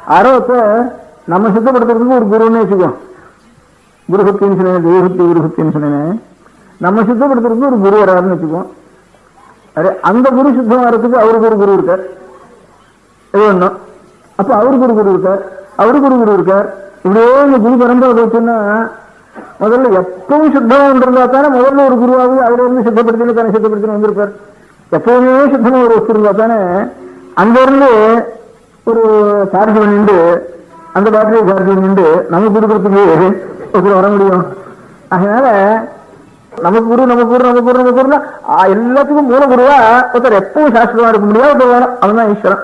ஆரோத்தை நம்ம சுத்தப்படுத்துறதுக்கு ஒரு குருன்னு வச்சுக்கோ குருஹத்தின்னு சொன்னேன் தெய்வஹத்தி குருஹத்தின்னு சொன்னேன் நம்ம சுத்தப்படுத்துறதுக்கு ஒரு குரு வராருன்னு வச்சுக்கோ அரே அந்த குரு சுத்தம் வர்றதுக்கு அவருக்கு ஒரு குரு இருக்கார் இது ஒண்ணும் அப்ப அவருக்கு ஒரு குரு இருக்கார் அவருக்கு ஒரு குரு இருக்கார் இப்படியே இந்த குரு பரம்பரை போச்சுன்னா முதல்ல எப்பவும் சுத்தமா இருந்தா தானே முதல்ல ஒரு குருவாவது அவரை இருந்து சுத்தப்படுத்தி தானே சுத்தப்படுத்தி வந்திருப்பார் எப்பவுமே சுத்தமா ஒரு வஸ்து இருந்தா தானே அங்க இருந்து ஒரு சார்ஜ் பண்ணிட்டு அந்த பேட்டரியை சார்ஜ் பண்ணிட்டு நமக்கு கொடுக்கறதுக்கு ஒருத்தர் வர முடியும் அதனால நமக்கு குரு நமக்கு குரு நமக்கு குரு நமக்கு குருன்னா ஆ, எல்லாத்துக்கும் மூல குருவா ஒருத்தர் எப்பவும் சாஸ்திரமா இருக்க முடியாது ஒருத்தர் வேணும் அவன்தான் ஈஸ்வரன்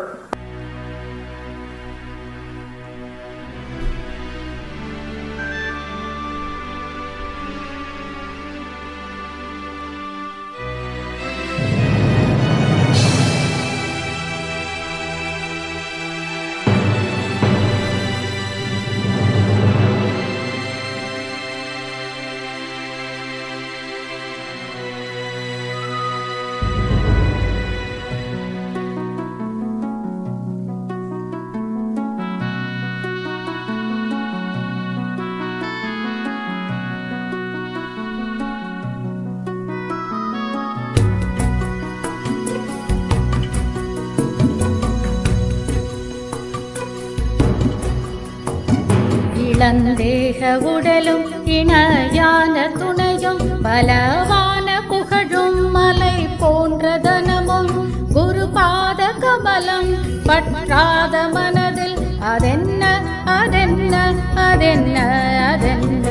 இளந்தேக உடலும் இணையான துணையும் பலவான புகழும் மலை போன்ற தனமும் குருபாத கமலம் பற்றாத மனதில் அதென்ன அதென்ன அதென்ன அதென்ன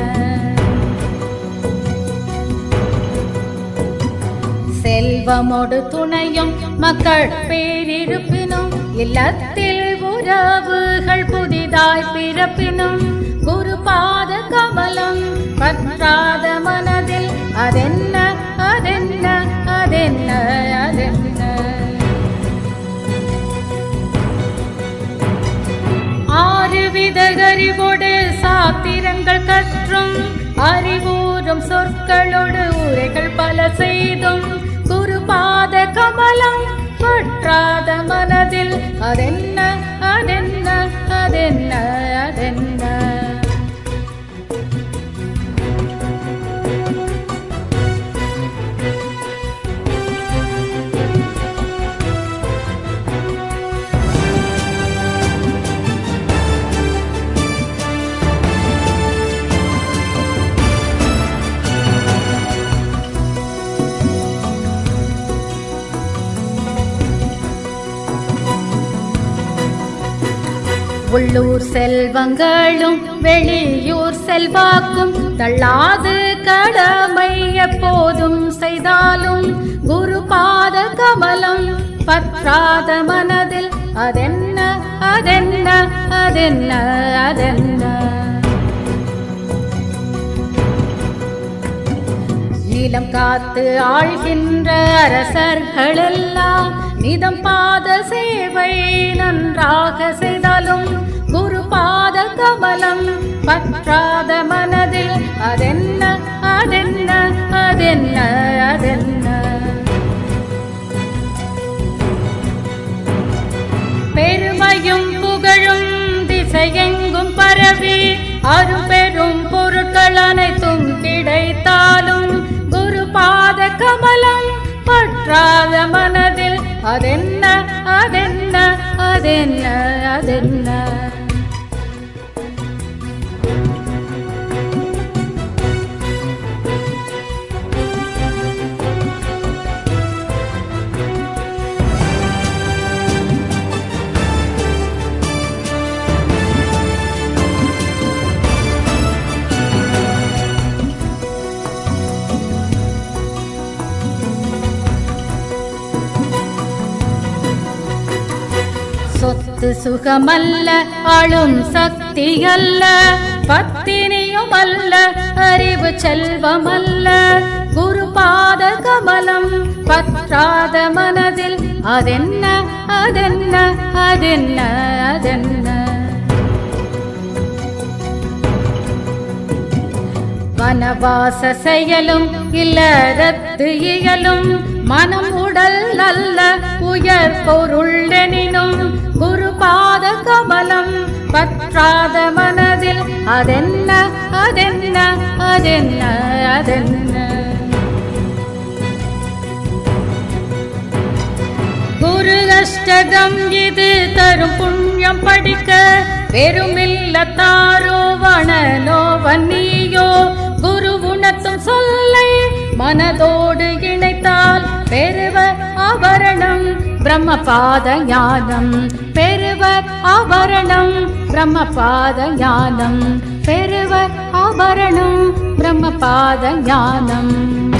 செல்வமோடு துணையும் மக்கள் பேரிருப்பினும் இல்லத்தில் உறவுகள் புதிதாய் பிறப்பினும் குருபாத கமலம் பற்றாத மனதில் அதென்ன அதென்ன அதென்ன அதென்ன ஆறு வித அறிவோடு சாத்திரங்கள் கற்றும் அறிவூறும் சொற்களோடு உரைகள் பல செய்தும் குருபாத கமலம் பற்றாத மனதில் அதென்ன அதென்ன அதென்ன அதென்ன உள்ளூர் செல்வங்களும் வெளியூர் செல்வாக்கும் தள்ளாது கடமை எப்போதும் செய்தாலும் குருபாத கமலம் பற்றாத மனதில் அதென்ன அதென்ன அதென்ன அதென்ன நிலம் காத்து ஆழ்கின்ற அரசர்களெல்லாம் நிதம் பாத சேவை நன்றாக செய்தாலும் குரு பாத கமலம் பற்றாத மனதில் அதென்ன அதென்ன அதென்ன அதென்ன பெருமையும் புகழும் திசையெங்கும் பரவி அரும்பெரும் பொருட்கள் அனைத்தும் கிடைத்தாலும் குரு பாத கமலம் பற்றாத மனதில் அதென்ன அதென்ன அதென்ன அதென்ன சொத்து சுகமல்ல ஆளும் சக்தி அல்ல பத்தினியும் அல்ல அறிவு செல்வமல்ல குரு பாத கமலம் பற்றாத மனதில் அதென்ன அதென்ன அதென்ன அதென்ன வனவாச செயலும் இல்லறத்து இயலும் மனம் உடல் நல்ல உயர் பொருள் எனினும் குரு பாத கமலம் பற்றாத மனதில் அதென்ன அதென்ன அதென்ன அதென்ன குரு அஷ்டகம் இது தரும் புண்ணியம் படிக்க பெருமில்லத்தாரோ வனனோ வன்னியோ குரு உணர்த்தும் சொல்லை மனதோடு இணைத்தால் பெறுவர் ஆபரணம் பிரம்மபாத ஞானம் பெறுவர் ஆபரணம் பிரம்மபாத ஞானம் பெறுவர் ஆபரணம் பிரம்மபாத ஞானம்